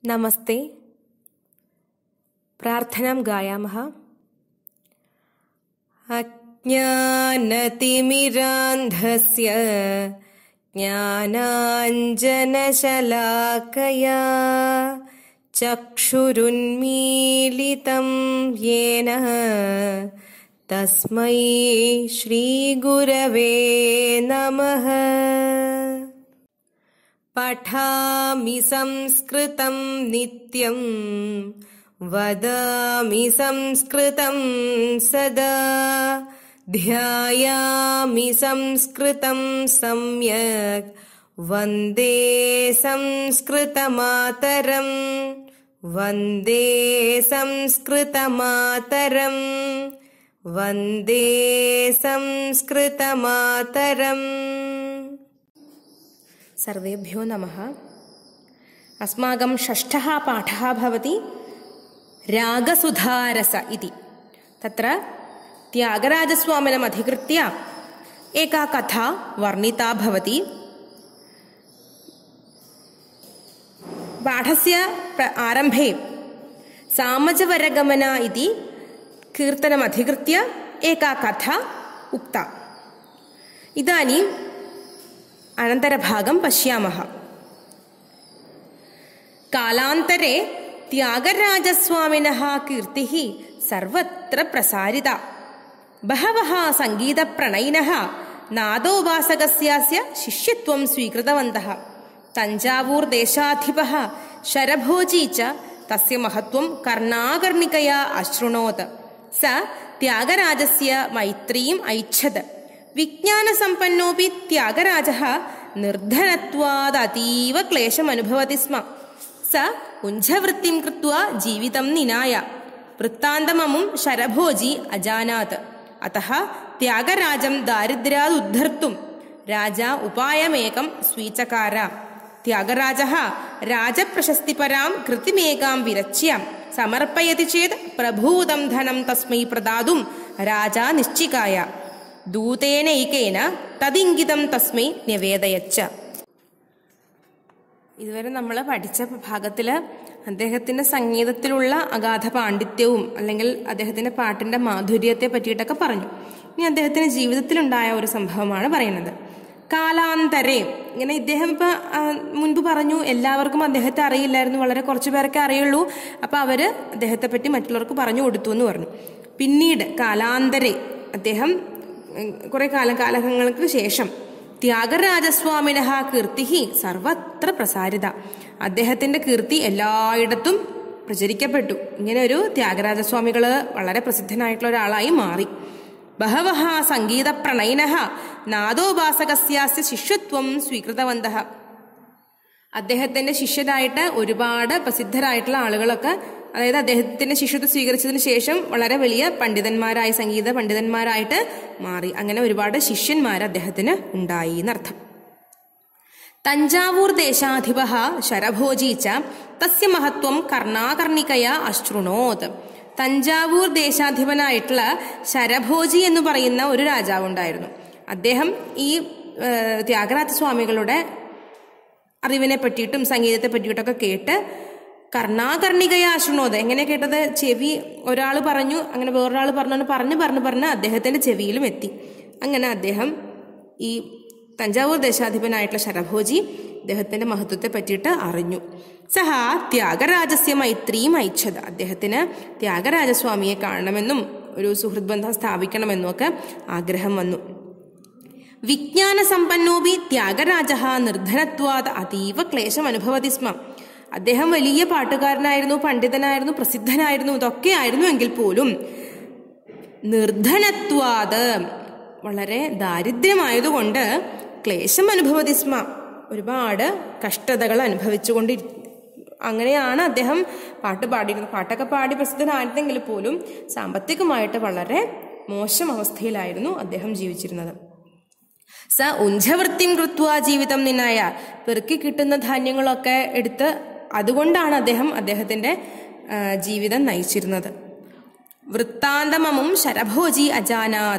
നമസ്തേ പ്രാർത്ഥനാം ഗായാമः अज्ञानतिमिरान्धस्य ज्ञानाञ्जनशलाकया चक्षुरुन्मीलितं येन तस्मै श्रीगुरवे नमः पठामि संस्कृतं नित्यं वदामि संस्कृतं सदा ध्यायामि संस्कृतं सम्यक् वन्दे संस्कृतमातरम् वन्दे संस्कृतमातरम् वन्दे संस्कृतमातरम् सर्वेभ्यो नमः अस्माकं षष्ठः पाठः भवति रागसुधारस इति तत्र त्यागराजस्वामिनम् अधिकृत्य एका कथा वर्णिता भवति पाठस्य प्र आरम्भे सामजवरगमना इति कीर्तनमधिकृत्य एका कथा उक्ता इदानीम् अनन्तरभागं पश्यामः कालान्तरे त्यागराजस्वामिनः कीर्तिः सर्वत्र प्रसारिता बहवः सङ्गीतप्रणयिनः नादोपासकस्यास्य शिष्यत्वं स्वीकृतवन्तः तञ्जावूर्देशाधिपः शरभोजी च तस्य महत्त्वं कर्णाकर्णिकया अशृणोत् स त्यागराजस्य मैत्रीम् ऐच्छत् विज्ञानसम्पन्नोऽपि त्यागराजः निर्धनत्वादतीव क्लेशमनुभवति स्म स उञ्झवृत्तिं कृत्वा जीवितं निनाय वृत्तान्तममुं शरभोजी अजानात् अतः त्यागराजं दारिद्र्यादुद्धर्तुं राजा उपायमेकं स्वीचकार त्यागराजः राजप्रशस्तिपरां कृतिमेकां विरच्य समर्पयति चेत् प्रभूतं धनं तस्मै प्रदातुं राजा निश्चिकाय ദൂതേനൈകേന തദിംഗിതം തസ്മൈ നിവേദയച്ച ഇതുവരെ നമ്മൾ പഠിച്ച ഭാഗത്തിൽ അദ്ദേഹത്തിന്റെ സംഗീതത്തിലുള്ള അഗാധ പാണ്ഡിത്യവും അല്ലെങ്കിൽ അദ്ദേഹത്തിന്റെ പാട്ടിന്റെ മാധുര്യത്തെ പറ്റിയിട്ടൊക്കെ പറഞ്ഞു ഇനി അദ്ദേഹത്തിന്റെ ജീവിതത്തിലുണ്ടായ ഒരു സംഭവമാണ് പറയുന്നത് കാലാന്തരെ ഇങ്ങനെ ഇദ്ദേഹം ഇപ്പൊ മുൻപ് പറഞ്ഞു എല്ലാവർക്കും അദ്ദേഹത്തെ അറിയില്ലായിരുന്നു വളരെ കുറച്ചു പേരൊക്കെ അറിയുള്ളൂ അപ്പൊ അവര് അദ്ദേഹത്തെ പറ്റി മറ്റുള്ളവർക്ക് പറഞ്ഞു കൊടുത്തു എന്ന് പറഞ്ഞു പിന്നീട് കാലാന്തരെ അദ്ദേഹം കുറെ കാലം കാലങ്ങൾക്ക് ശേഷം ത്യാഗരാജസ്വാമിന കീർത്തി സർവത്ര പ്രസാരിത അദ്ദേഹത്തിന്റെ കീർത്തി എല്ലായിടത്തും പ്രചരിക്കപ്പെട്ടു ഇങ്ങനെ ഒരു ത്യാഗരാജസ്വാമികള് വളരെ പ്രസിദ്ധനായിട്ടുള്ള ഒരാളായി മാറി ബഹവഹ സംഗീത പ്രണയിന നാദോപാസകസ്യാസ്യ ശിഷ്യത്വം സ്വീകൃതവന്ത അദ്ദേഹത്തിന്റെ ശിഷ്യരായിട്ട് ഒരുപാട് പ്രസിദ്ധരായിട്ടുള്ള ആളുകളൊക്കെ അതായത് അദ്ദേഹത്തിന്റെ ശിഷ്യത്വം സ്വീകരിച്ചതിന് ശേഷം വളരെ വലിയ പണ്ഡിതന്മാരായി സംഗീത പണ്ഡിതന്മാരായിട്ട് മാറി അങ്ങനെ ഒരുപാട് ശിഷ്യന്മാർ അദ്ദേഹത്തിന് ഉണ്ടായി എന്നർത്ഥം തഞ്ചാവൂർ ദേശാധിപ ശരഭോജി ച തസ്യ മഹത്വം കർണാകർണികയ അശ്രുണോത് തഞ്ചാവൂർ ദേശാധിപനായിട്ടുള്ള ശരഭോജി എന്ന് പറയുന്ന ഒരു രാജാവുണ്ടായിരുന്നു അദ്ദേഹം ഈ ത്യാഗരാജ സ്വാമികളുടെ അറിവിനെ പറ്റിയിട്ടും സംഗീതത്തെ പറ്റിയിട്ടൊക്കെ കേട്ട് കർണാകർണികയാശ്രണോത് എങ്ങനെ കേട്ടത് ചെവി ഒരാൾ പറഞ്ഞു അങ്ങനെ വേറൊരാൾ പറഞ്ഞു പറഞ്ഞു പറഞ്ഞു പറഞ്ഞ് അദ്ദേഹത്തിന്റെ ചെവിയിലും എത്തി അങ്ങനെ അദ്ദേഹം ഈ തഞ്ചാവൂർ ദേശാധിപനായിട്ടുള്ള ശരഭോജി അദ്ദേഹത്തിന്റെ മഹത്വത്തെ പറ്റിയിട്ട് അറിഞ്ഞു സഹ ത്യാഗരാജസ്യ മൈത്രിയും അയച്ചത് അദ്ദേഹത്തിന് ത്യാഗരാജസ്വാമിയെ കാണണമെന്നും ഒരു സുഹൃത് ബന്ധം സ്ഥാപിക്കണമെന്നും ഒക്കെ ആഗ്രഹം വന്നു വിജ്ഞാന സമ്പന്നോപി ത്യാഗരാജ നിർധനത്വാത് അതീവ ക്ലേശം അനുഭവതി സ്മ അദ്ദേഹം വലിയ പാട്ടുകാരനായിരുന്നു പണ്ഡിതനായിരുന്നു പ്രസിദ്ധനായിരുന്നു ഇതൊക്കെ ആയിരുന്നു എങ്കിൽ പോലും നിർധനത്വാത് വളരെ ദാരിദ്ര്യമായതുകൊണ്ട് ക്ലേശം അനുഭവതി സ്മ ഒരുപാട് കഷ്ടതകൾ അനുഭവിച്ചുകൊണ്ടി അങ്ങനെയാണ് അദ്ദേഹം പാട്ട് പാടിയിരുന്നത് പാട്ടൊക്കെ പാടി പ്രസിദ്ധനായിരുന്നെങ്കിൽ പോലും സാമ്പത്തികമായിട്ട് വളരെ മോശം അവസ്ഥയിലായിരുന്നു അദ്ദേഹം ജീവിച്ചിരുന്നത് സ ഉഞ്ചവൃത്തിം കൃത്വ ജീവിതം നിന്നായ പെറുക്കി കിട്ടുന്ന ധാന്യങ്ങളൊക്കെ എടുത്ത് അതുകൊണ്ടാണ് അദ്ദേഹം അദ്ദേഹത്തിന്റെ ജീവിതം നയിച്ചിരുന്നത് വൃത്താന്തമമും ശരഭോജി അജാനാത്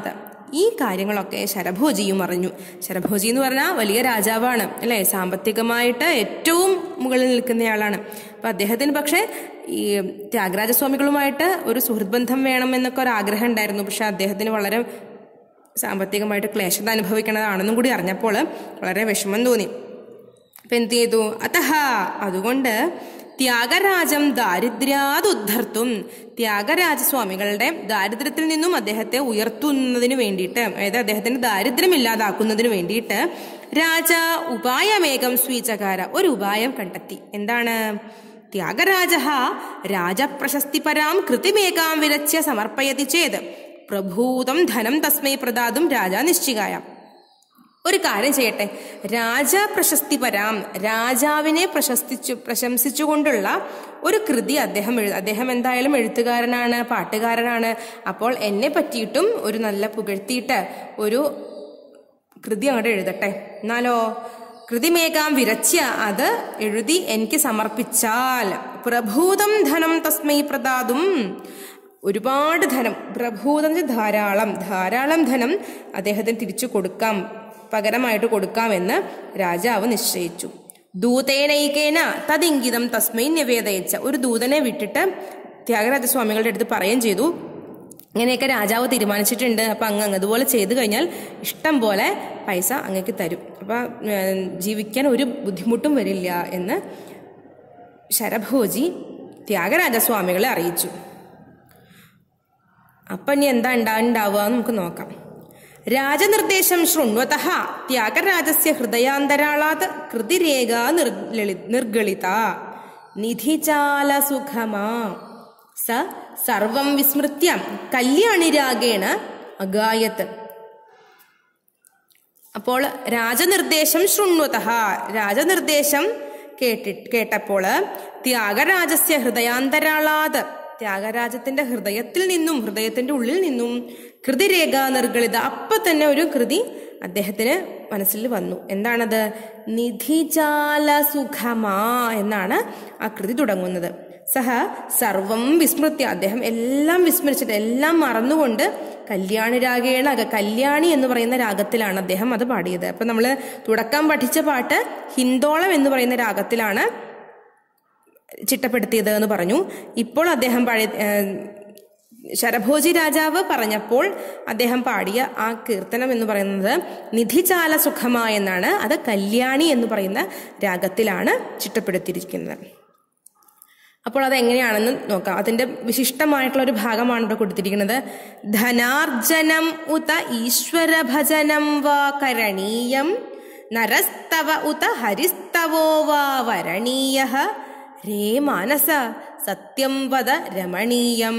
ഈ കാര്യങ്ങളൊക്കെ ശരഭോജിയും അറിഞ്ഞു ശരഭോജി എന്ന് പറഞ്ഞാൽ വലിയ രാജാവാണ് അല്ലെ സാമ്പത്തികമായിട്ട് ഏറ്റവും മുകളിൽ നിൽക്കുന്നയാളാണ് അപ്പൊ അദ്ദേഹത്തിന് പക്ഷേ ഈ ത്യാഗരാജസ്വാമികളുമായിട്ട് ഒരു സുഹൃത്ത് ബന്ധം വേണം എന്നൊക്കെ ഒരു ആഗ്രഹം ഉണ്ടായിരുന്നു പക്ഷെ അദ്ദേഹത്തിന് വളരെ സാമ്പത്തികമായിട്ട് ക്ലേശത അനുഭവിക്കുന്നതാണെന്നും കൂടി അറിഞ്ഞപ്പോൾ വളരെ വിഷമം തോന്നി അപ്പൊ എന്ത് ചെയ്തു അതഹ അതുകൊണ്ട് ത്യാഗരാജം ദാരിദ്ര്യാതുദ്ധർത്തും ത്യാഗരാജസ്വാമികളുടെ ദാരിദ്ര്യത്തിൽ നിന്നും അദ്ദേഹത്തെ ഉയർത്തുന്നതിന് വേണ്ടിയിട്ട് അതായത് അദ്ദേഹത്തിന്റെ ദാരിദ്ര്യം ഇല്ലാതാക്കുന്നതിന് വേണ്ടിയിട്ട് രാജ ഉപായമേകം സ്വീചകാര ഒരു ഉപായം കണ്ടെത്തി എന്താണ് ത്യാഗരാജ രാജപ്രശസ്തിപരാം കൃതിമേകാം വിരച്യ സമർപ്പയതി ചേത് പ്രഭൂതം ധനം തസ്മൈ പ്രദാതും രാജ നിശ്ചികായ ഒരു കാര്യം ചെയ്യട്ടെ രാജാ പ്രശസ്തി പരാം രാജാവിനെ പ്രശസ്തിച്ചു പ്രശംസിച്ചുകൊണ്ടുള്ള ഒരു കൃതി അദ്ദേഹം എഴു അദ്ദേഹം എന്തായാലും എഴുത്തുകാരനാണ് പാട്ടുകാരനാണ് അപ്പോൾ എന്നെ പറ്റിയിട്ടും ഒരു നല്ല പുകഴ്ത്തിയിട്ട് ഒരു കൃതി അങ്ങോട്ട് എഴുതട്ടെ എന്നാലോ കൃതിമേകാം വിരച്യ അത് എഴുതി എനിക്ക് സമർപ്പിച്ചാൽ പ്രഭൂതം ധനം തസ്മൈ പ്രദാതും ഒരുപാട് ധനം പ്രഭൂതം എന്ന് വെച്ചാൽ ധാരാളം ധാരാളം ധനം അദ്ദേഹത്തിന് തിരിച്ചു കൊടുക്കാം പകരമായിട്ട് കൊടുക്കാമെന്ന് രാജാവ് നിശ്ചയിച്ചു ദൂതേനൈകേന തദിംഗിതം തസ്മൈ നിവേദയിച്ച ഒരു ദൂതനെ വിട്ടിട്ട് ത്യാഗരാജസ്വാമികളുടെ അടുത്ത് പറയുകയും ചെയ്തു ഇങ്ങനെയൊക്കെ രാജാവ് തീരുമാനിച്ചിട്ടുണ്ട് അപ്പം അങ്ങ് അങ്ങ് അതുപോലെ ചെയ്തു കഴിഞ്ഞാൽ ഇഷ്ടം പോലെ പൈസ അങ്ങക്ക് തരും അപ്പം ഏഹ്, ജീവിക്കാൻ ഒരു ബുദ്ധിമുട്ടും വരില്ല എന്ന് ശരഭോജി ത്യാഗരാജസ്വാമികളെ അറിയിച്ചു അപ്പം ഇനി എന്താ ഉണ്ടാവുക എന്ന് നമുക്ക് നോക്കാം രാജനിർദ്ദേശം ശൃണ്വത ത്യാഗരാജസ്യ ഹൃദയാന്തരാളാത് കൃതിരേഖ നിർലളി നിർഗളിത നിധിജാലസുഖമാ സ സർവം വിസ്മൃത്യ കല്യാണിരാഗേണ അഗായത്ത് അപ്പോൾ രാജനിർദ്ദേശം ശൃണ്വത രാജനിർദ്ദേശം കേട്ടി കേട്ടപ്പോൾ ത്യാഗരാജസ്യ ഹൃദയാന്തരാളാത് ത്യാഗരാജത്തിന്റെ ഹൃദയത്തിൽ നിന്നും ഹൃദയത്തിന്റെ ഉള്ളിൽ നിന്നും കൃതിരേഖ നിർഗളിത അപ്പൊ തന്നെ ഒരു കൃതി അദ്ദേഹത്തിന് മനസ്സിൽ വന്നു എന്താണത് നിധിജാല സുഖമാ എന്നാണ് ആ കൃതി തുടങ്ങുന്നത് സഹ സർവം വിസ്മൃത്യ അദ്ദേഹം എല്ലാം വിസ്മരിച്ചിട്ട് എല്ലാം മറന്നുകൊണ്ട് കല്യാണി രാഗേണ അക കല്യാണി എന്ന് പറയുന്ന രാഗത്തിലാണ് അദ്ദേഹം അത് പാടിയത് അപ്പൊ നമ്മൾ തുടക്കം പഠിച്ച പാട്ട് ഹിന്ദോളം എന്ന് പറയുന്ന രാഗത്തിലാണ് ചിട്ടപ്പെടുത്തിയത് എന്ന് പറഞ്ഞു ഇപ്പോൾ അദ്ദേഹം പാടിയ ഏഹ്, ശരഭോജി രാജാവ് പറഞ്ഞപ്പോൾ അദ്ദേഹം പാടിയ ആ കീർത്തനം എന്ന് പറയുന്നത് നിധിചാല സുഖമ എന്നാണ് അത് കല്യാണി എന്ന് പറയുന്ന രാഗത്തിലാണ് ചിട്ടപ്പെടുത്തിയിരിക്കുന്നത് അപ്പോൾ അത് എങ്ങനെയാണെന്ന് നോക്കാം അതിന്റെ വിശിഷ്ടമായിട്ടുള്ള ഒരു ഭാഗമാണ് ഇവിടെ കൊടുത്തിരിക്കുന്നത് ധനാർജനം ഉത ഈശ്വര ഭജനം വാ കരണീയം നരസ്തവ ഉത ഹരിസ്തവോ വാ വരണീയ രേ മാനസ സത്യം വദ രമണീയം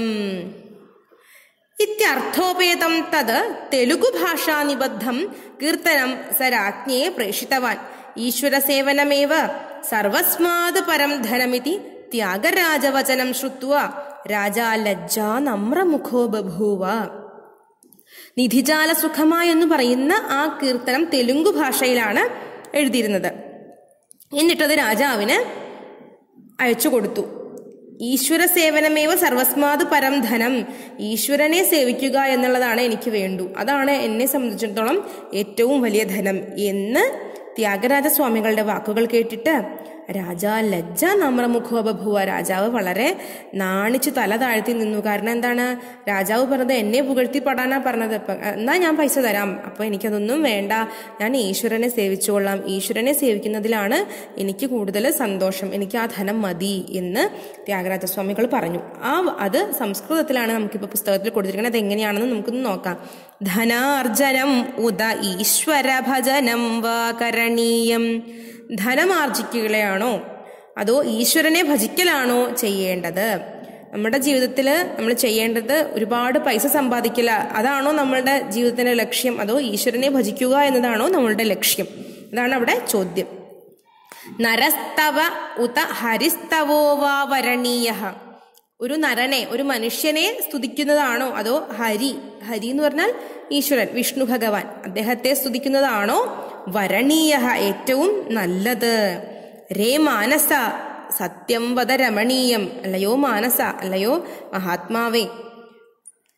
ഇത്യർത്ഥോപേതം തത് തെലുഗു ഭാഷാ നിബദ്ധം കീർത്തനം സ രാജ്ഞേ പ്രേഷിതവാൻ ഈശ്വരസേവനമേവ സർവസ്മാത് പരം ധനമിതി ത്യാഗരാജവചനം ശ്രുത്വ രാജാ ലജ്ജാ നമ്രമുഖോ ബഭൂവ നിധിജാല സുഖമ എന്ന് പറയുന്ന ആ കീർത്തനം തെലുങ്കു ഭാഷയിലാണ് എഴുതിയിരുന്നത് എന്നിട്ടത് രാജാവിന് അയച്ചു കൊടുത്തു ഈശ്വര സേവനമേവ സർവസ്മാത് പരം ധനം ഈശ്വരനെ സേവിക്കുക എന്നുള്ളതാണ് എനിക്ക് വേണ്ടു അതാണ് എന്നെ സംബന്ധിച്ചിടത്തോളം ഏറ്റവും വലിയ ധനം എന്ന് ത്യാഗരാജ സ്വാമികളുടെ വാക്കുകൾ കേട്ടിട്ട് രാജാ ലജ്ജ നമ്രമുഖോപഭുവ രാജാവ് വളരെ നാണിച്ച് തല താഴ്ത്തി നിന്നു കാരണം എന്താണ് രാജാവ് പറഞ്ഞത് എന്നെ പുകഴ്ത്തി പാടാനാ പറഞ്ഞത് ഇപ്പൊ എന്നാ ഞാൻ പൈസ തരാം അപ്പൊ എനിക്കതൊന്നും വേണ്ട ഞാൻ ഈശ്വരനെ സേവിച്ചുകൊള്ളാം ഈശ്വരനെ സേവിക്കുന്നതിലാണ് എനിക്ക് കൂടുതൽ സന്തോഷം എനിക്ക് ആ ധനം മതി എന്ന് ത്യാഗരാജസ്വാമികൾ പറഞ്ഞു ആ അത് സംസ്കൃതത്തിലാണ് നമുക്കിപ്പോൾ പുസ്തകത്തിൽ കൊടുത്തിരിക്കുന്നത് അത് എങ്ങനെയാണെന്ന് നമുക്കൊന്ന് നോക്കാം ധനാർജനം ഉദ ഈശ്വര ഭജനം വാ കരണീയം ധനമാർജിക്കുകയാണോ അതോ ഈശ്വരനെ ഭജിക്കലാണോ ചെയ്യേണ്ടത് നമ്മുടെ ജീവിതത്തിൽ നമ്മൾ ചെയ്യേണ്ടത് ഒരുപാട് പൈസ സമ്പാദിക്കല അതാണോ നമ്മളുടെ ജീവിതത്തിന്റെ ലക്ഷ്യം അതോ ഈശ്വരനെ ഭജിക്കുക എന്നതാണോ നമ്മളുടെ ലക്ഷ്യം അതാണ് അവിടെ ചോദ്യം നരസ്തവ ഉത ഹരിസ്തവോ വാ വരണീയ ഒരു നരനെ ഒരു മനുഷ്യനെ സ്തുതിക്കുന്നതാണോ അതോ ഹരി ഹരി എന്ന് പറഞ്ഞാൽ ഈശ്വരൻ വിഷ്ണു ഭഗവാൻ അദ്ദേഹത്തെ സ്തുതിക്കുന്നതാണോ വരണീയ ഏറ്റവും നല്ലത് രേ മാനസ സത്യം വദ രമണീയം അല്ലയോ മാനസ അല്ലയോ മഹാത്മാവേ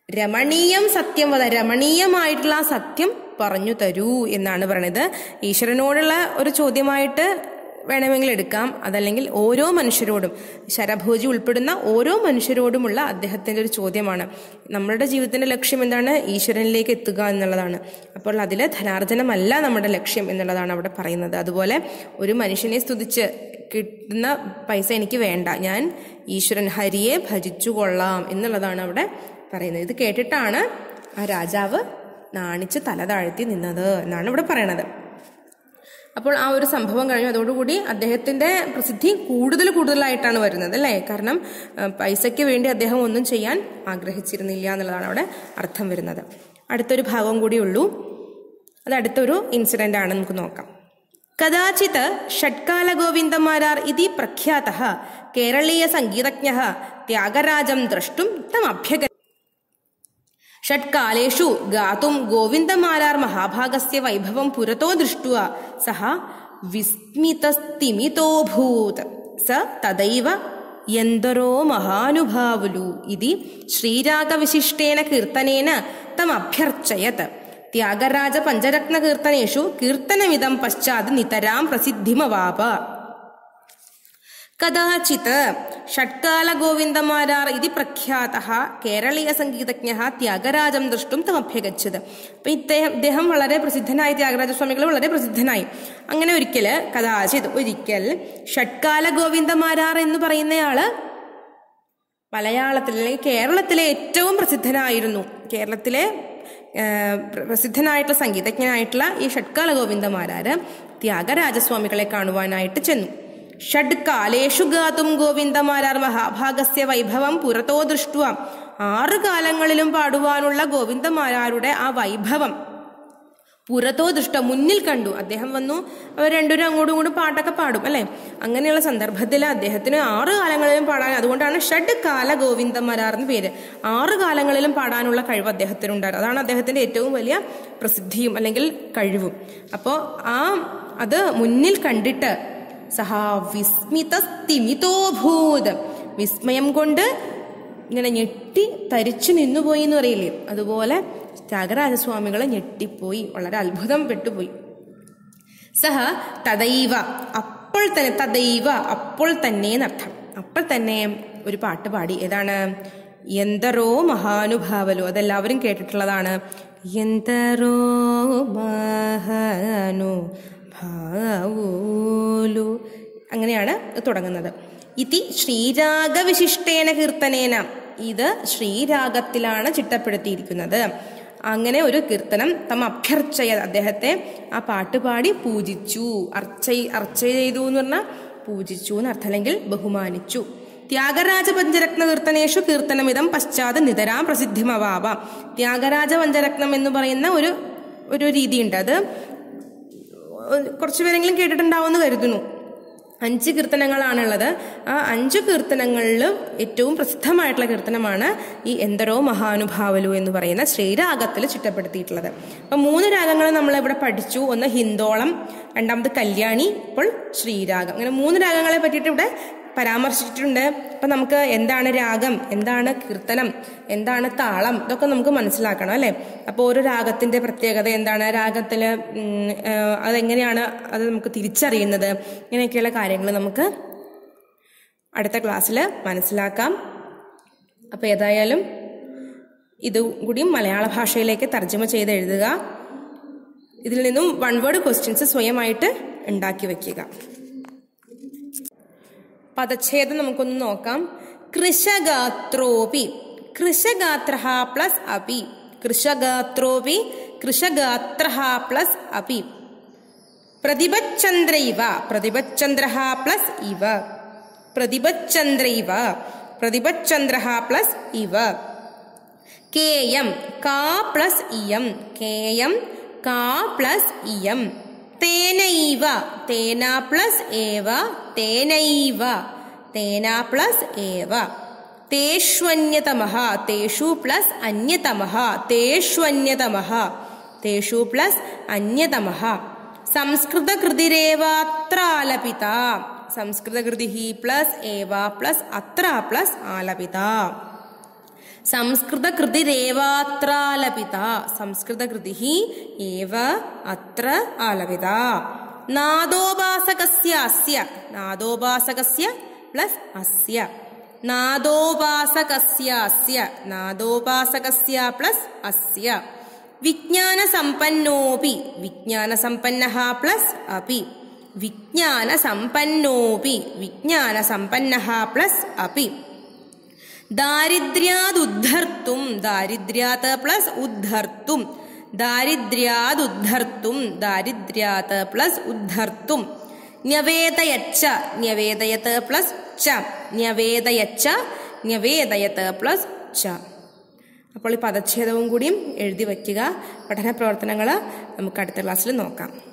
രമണീയം സത്യം വധ രമണീയമായിട്ടുള്ള ആ സത്യം പറഞ്ഞു തരൂ എന്നാണ് പറയുന്നത് ഈശ്വരനോടുള്ള ഒരു ചോദ്യമായിട്ട് വേണമെങ്കിൽ എടുക്കാം അതല്ലെങ്കിൽ ഓരോ മനുഷ്യരോടും ശരഭോജി ഉൾപ്പെടുന്ന ഓരോ മനുഷ്യരോടുമുള്ള അദ്ദേഹത്തിന്റെ ഒരു ചോദ്യമാണ് നമ്മളുടെ ജീവിതത്തിന്റെ ലക്ഷ്യം എന്താണ് ഈശ്വരനിലേക്ക് എത്തുക എന്നുള്ളതാണ് അപ്പോൾ അതിൽ ധനാർജനമല്ല നമ്മുടെ ലക്ഷ്യം എന്നുള്ളതാണ് അവിടെ പറയുന്നത് അതുപോലെ ഒരു മനുഷ്യനെ സ്തുതിച്ച് കിട്ടുന്ന പൈസ എനിക്ക് വേണ്ട ഞാൻ ഈശ്വരൻ ഹരിയെ ഭജിച്ചു കൊള്ളാം എന്നുള്ളതാണ് അവിടെ പറയുന്നത് ഇത് കേട്ടിട്ടാണ് ആ രാജാവ് നാണിച്ച് തല താഴ്ത്തി നിന്നത് എന്നാണ് ഇവിടെ പറയണത് അപ്പോൾ ആ ഒരു സംഭവം കഴിഞ്ഞു അതോടുകൂടി അദ്ദേഹത്തിന്റെ പ്രസിദ്ധി കൂടുതൽ കൂടുതലായിട്ടാണ് വരുന്നത് അല്ലേ കാരണം ആ, പൈസയ്ക്ക് വേണ്ടി അദ്ദേഹം ഒന്നും ചെയ്യാൻ ആഗ്രഹിച്ചിരുന്നില്ല എന്നുള്ളതാണ് അവിടെ അർത്ഥം വരുന്നത് അടുത്തൊരു ഭാഗം കൂടി ഉള്ളൂ അത് അടുത്തൊരു ഇൻസിഡന്റ് ആണ് നമുക്ക് നോക്കാം കഥാചിത് ഷഡ്കാലഗോവിന്ദമാരാർ ഇതി പ്രഖ്യാത കേരളീയ സംഗീതജ്ഞ ത്യാഗരാജം ദ്രഷ്ടും തമഭ്യഗ ഷട്കാലേഷു ഗാതും ഗോവിന്ദമാരാർ മഹാഭാഗസ്യ വൈഭവം പുരതോ ദൃഷ്ട്വാ സഹ വിസ്മിതസ്തിമിതോഭൂത് സ തദൈവ യന്തരോ മഹാനുഭാവുലു ഇതി ശ്രീരാഗവിശിഷ്ടേന കീർത്തനേന തമഭ്യർച്ചയത് ത്യാഗരാജ പഞ്ചരത്ന കീർത്തനേഷു കീർത്തനമിതം പശ്ചാത് നിതരാം പ്രസിദ്ധിമവാപ കഥാചിത് ഷട്കാലഗോവിന്ദമാരാർ ഇതി പ്രഖ്യാത കേരളീയ സംഗീതജ്ഞ ത്യാഗരാജം ദൃഷ്ടും തമഭ്യഗച്ഛത് അപ്പൊ ഇദ്ദേഹം ഇദ്ദേഹം വളരെ പ്രസിദ്ധനായി ത്യാഗരാജ സ്വാമികൾ വളരെ പ്രസിദ്ധനായി അങ്ങനെ ഒരിക്കല് കഥാചിത് ഒരിക്കൽ ഷട്കാല ഗോവിന്ദമാരാർ എന്ന് പറയുന്നയാള് മലയാളത്തിൽ അല്ലെങ്കിൽ കേരളത്തിലെ ഏറ്റവും പ്രസിദ്ധനായിരുന്നു കേരളത്തിലെ ആ, പ്ര- പ്രസിദ്ധനായിട്ടുള്ള സംഗീതജ്ഞനായിട്ടുള്ള ഈ ഷഡ്കാല ഗോവിന്ദമാരാര് ത്യാഗരാജസ്വാമികളെ കാണുവാനായിട്ട് ചെന്നു ഷഡ്കാലേഷു ഗാതും ഗോവിന്ദമാരാർ മഹാഭാഗസ്യ വൈഭവം പുറത്തോ ദൃഷ്ടുവ ആറ് കാലങ്ങളിലും പാടുവാനുള്ള ഗോവിന്ദമാരാരുടെ ആ വൈഭവം പുറത്തോ ദൃഷ്ട മുന്നിൽ കണ്ടു അദ്ദേഹം വന്നു അവർ രണ്ടുപേരും അങ്ങോട്ടും ഇങ്ങോട്ടും പാട്ടൊക്കെ പാടും അല്ലെ അങ്ങനെയുള്ള സന്ദർഭത്തിൽ അദ്ദേഹത്തിന് ആറ് കാലങ്ങളിലും പാടാൻ അതുകൊണ്ടാണ് ഷഡ് കാല ഗോവിന്ദമരാർ എന്ന് പേര് ആറ് കാലങ്ങളിലും പാടാനുള്ള കഴിവ് അദ്ദേഹത്തിനുണ്ടായിരുന്നു അതാണ് അദ്ദേഹത്തിന്റെ ഏറ്റവും വലിയ പ്രസിദ്ധിയും അല്ലെങ്കിൽ കഴിവും അപ്പോൾ ആ അത് മുന്നിൽ കണ്ടിട്ട് സഹാ വിസ്മിത സ്ഥിമിതോഭൂത് വിസ്മയം കൊണ്ട് ഇങ്ങനെ ഞെട്ടി തരിച്ചു നിന്നുപോയി എന്ന് പറയില്ലേ അതുപോലെ ത്യാഗരാജസ്വാമികളെ ഞെട്ടിപ്പോയി വളരെ അത്ഭുതം പെട്ടുപോയി സഹ തദൈവ അപ്പോൾ തന്നെ തദൈവ അപ്പോൾ തന്നെ എന്നർത്ഥം അപ്പോൾ തന്നെ ഒരു പാട്ട് പാടി ഏതാണ് എന്തരോ മഹാനുഭാവലു അതെല്ലാവരും കേട്ടിട്ടുള്ളതാണ് എന്തരോ മഹാനുഭാവോലു അങ്ങനെയാണ് തുടങ്ങുന്നത് ഇതി ശ്രീരാഗവിശിഷ്ടേന കീർത്തനേന ഇത് ശ്രീരാഗത്തിലാണ് ചിട്ടപ്പെടുത്തിയിരിക്കുന്നത് അങ്ങനെ ഒരു കീർത്തനം തം അഭ്യർച്ചയ അദ്ദേഹത്തെ ആ പാട്ട് പാടി പൂജിച്ചു അർച്ച അർച്ച ചെയ്തു എന്ന് പറഞ്ഞാൽ പൂജിച്ചു എന്നർത്ഥം അല്ലെങ്കിൽ ബഹുമാനിച്ചു ത്യാഗരാജ പഞ്ചരത്ന കീർത്തനേഷു കീർത്തനമിതം പശ്ചാത് നിതരാം പ്രസിദ്ധിമവാവ ത്യാഗരാജ പഞ്ചരത്നം എന്ന് പറയുന്ന ഒരു ഒരു രീതിയുണ്ട് അത് കുറച്ചു പേരെങ്കിലും കേട്ടിട്ടുണ്ടാവുമെന്ന് കരുതുന്നു അഞ്ച് കീർത്തനങ്ങളാണുള്ളത് ആ അഞ്ച് കീർത്തനങ്ങളിൽ ഏറ്റവും പ്രസിദ്ധമായിട്ടുള്ള കീർത്തനമാണ് ഈ എന്തരോ മഹാനുഭാവലു എന്ന് പറയുന്ന ശ്രീരാഗത്തിൽ ചിട്ടപ്പെടുത്തിയിട്ടുള്ളത് അപ്പൊ മൂന്ന് രാഗങ്ങൾ നമ്മൾ ഇവിടെ പഠിച്ചു ഒന്ന് ഹിന്ദോളം രണ്ടാമത് കല്യാണി ഇപ്പോൾ ശ്രീരാഗം അങ്ങനെ മൂന്ന് രാഗങ്ങളെ പറ്റിയിട്ട് ഇവിടെ പരാമർശിച്ചിട്ടുണ്ട് അപ്പൊ നമുക്ക് എന്താണ് രാഗം എന്താണ് കീർത്തനം എന്താണ് താളം ഇതൊക്കെ നമുക്ക് മനസ്സിലാക്കണം അല്ലെ അപ്പോൾ ഓരോ രാഗത്തിന്റെ പ്രത്യേകത എന്താണ് രാഗത്തില് ഉം, ആ, അതെങ്ങനെയാണ് അത് നമുക്ക് തിരിച്ചറിയുന്നത് ഇങ്ങനെയൊക്കെയുള്ള കാര്യങ്ങൾ നമുക്ക് അടുത്ത ക്ലാസ്സിൽ മനസ്സിലാക്കാം അപ്പോൾ ഏതായാലും ഇത് കൂടിയും മലയാള ഭാഷയിലേക്ക് തർജ്ജമ ചെയ്ത് എഴുതുക ഇതിൽ നിന്നും വൺ വേർഡ് ക്വസ്റ്റ്യൻസ് സ്വയമായിട്ട് ഉണ്ടാക്കി വയ്ക്കുക പദച്ഛേദം നമുക്കൊന്ന് നോക്കാം കൃഷഗാത്രോപി കൃഷഗാത്ര പ്ലസ് അപി കൃഷഗാത്രോപി കൃഷഗാത്ര പ്ലസ് അപി പ്രതിപച്ചന്ദ്രൈവ പ്രതിപച്ചന്ദ്ര പ്ലസ് ഇവ പ്രതിപച്ചന്ദ്രൈവ പ്രതിപച്ചന്ദ്ര പ്ലസ് ഇവ കേയം കാ പ്ലസ് ഇയം കേയം കാ പ്ലസ് ഇയം തേനൈവ തേന പ്ലസ് ഏവ തേനൈവ തേന പ്ലസ് ഏവ തേഷ്വന്യതമഃ തേഷു പ്ലസ് അന്യതമഃ തേഷ്വന്യതമഃ തേഷു പ്ലസ് അന്യതമഃ സംസ്കൃതകൃതിരേവാത്ര ആലപിത സംസ്കൃതകൃതി പ്ലസ് ഏവ പ്ലസ് അത്ര പ്ലസ് ആലപിത സംസ്കൃതകൃതിരേവാത്രാലപിത സംസ്കൃതകൃതി ഏവ അത്ര ആലപിത നാദോപാസകസ്യ അസ്യ നാദോപാസകസ്യ പ്ലസ് അസ്യ നാദോപാസകസ്യ അസ്യ നാദോപാസകസ്യ പ്ലസ് അസ്യ വിജ്ഞാനസമ്പന്നോപി വിജ്ഞാനസമ്പന്നഃ പ്ലസ് അപി വിജ്ഞാനസമ്പന്നോപി വിജ്ഞാനസമ്പന്നഃ പ്ലസ് അപി ദാരിദ്ര്യാദുദ്ധർത്തും ദാരിദ്ര്യാത് പ്ലസ് ഉദ്ധർത്തും ദാരിദ്ര്യാദുദ്ധർത്തും ദാരിദ്ര്യാത് പ്ലസ് ഉദ്ധർത്തും ന്യവേദയച്ച ന്യവേദയത്ത് പ്ലസ് ച ന്യവേദയച്ച ന്യവേദയത്ത് പ്ലസ് ച അപ്പോൾ ഈ പദച്ഛേദവും കൂടിയും എഴുതി വയ്ക്കുക പഠന പ്രവർത്തനങ്ങൾ നമുക്ക് അടുത്ത ക്ലാസ്സിൽ നോക്കാം